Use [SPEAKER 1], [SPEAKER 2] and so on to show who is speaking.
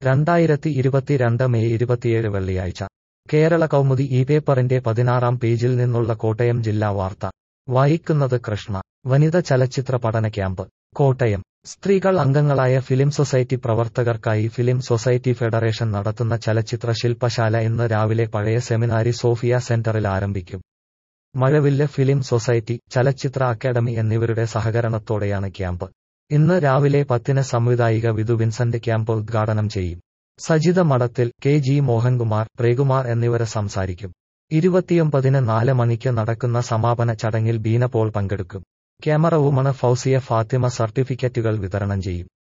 [SPEAKER 1] രണ്ടായിരത്തി ഇരുപത്തിരണ്ട് മെയ് ഇരുപത്തിയേഴ് വെള്ളിയാഴ്ച കേരള കൗമുദി ഈ പേപ്പറിന്റെ പതിനാറാം പേജിൽ നിന്നുള്ള കോട്ടയം ജില്ലാ വാർത്ത വായിക്കുന്നത് കൃഷ്ണ വനിത ചലച്ചിത്ര പഠന ക്യാമ്പ് കോട്ടയം സ്ത്രീകൾ അംഗങ്ങളായ ഫിലിം സൊസൈറ്റി പ്രവർത്തകർക്കായി ഫിലിം സൊസൈറ്റി ഫെഡറേഷൻ നടത്തുന്ന ചലച്ചിത്ര ശില്പശാല ഇന്ന് രാവിലെ പഴയ സെമിനാരി സോഫിയ സെന്ററിൽ ആരംഭിക്കും മഴവില്ല് ഫിലിം സൊസൈറ്റി ചലച്ചിത്ര അക്കാദമി എന്നിവരുടെ സഹകരണത്തോടെയാണ് ക്യാമ്പ് ഇന്ന് രാവിലെ പത്തിന് സംവിധായിക വിധു വിൻസെന്റ് ക്യാമ്പ് ഉദ്ഘാടനം ചെയ്യും സജിത മഠത്തിൽ കെ ജി മോഹൻകുമാർ പ്രേകുമാർ എന്നിവര് സംസാരിക്കും ഇരുപത്തിയൊമ്പതിന് നാല് മണിക്ക് നടക്കുന്ന സമാപന ചടങ്ങിൽ ബീന പോൾ പങ്കെടുക്കും ക്യാമറ വുമണ് ഫൗസിയ ഫാത്തിമ സർട്ടിഫിക്കറ്റുകൾ വിതരണം ചെയ്യും